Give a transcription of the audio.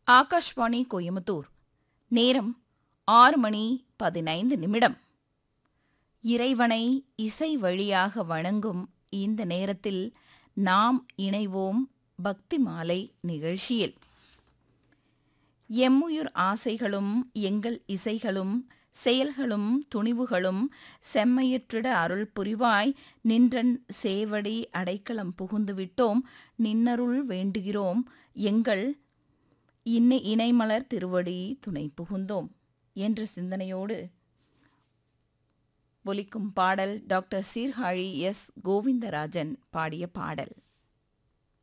ஆகாஷ்வாணி கோயமுத்தூர் நேரம் ஆறு மணி பதினைந்து நிமிடம் இறைவனை இசை வழியாக வணங்கும் இந்த நேரத்தில் நாம் இணைவோம் பக்தி மாலை நிகழ்ச்சியில் எம்முயிர் ஆசைகளும் எங்கள் இசைகளும் செயல்களும் துணிவுகளும் செம்மையுற்றிட அருள் புரிவாய் நின்றன் சேவடி அடைக்கலம் புகுந்துவிட்டோம் நின்னருள் வேண்டுகிறோம் எங்கள் இன்ன இணைமலர் திருவடி துணை புகுந்தோம் என்ற சிந்தனையோடு ஒலிக்கும் பாடல் டாக்டர் சீர்காழி எஸ் கோவிந்தராஜன் பாடிய பாடல்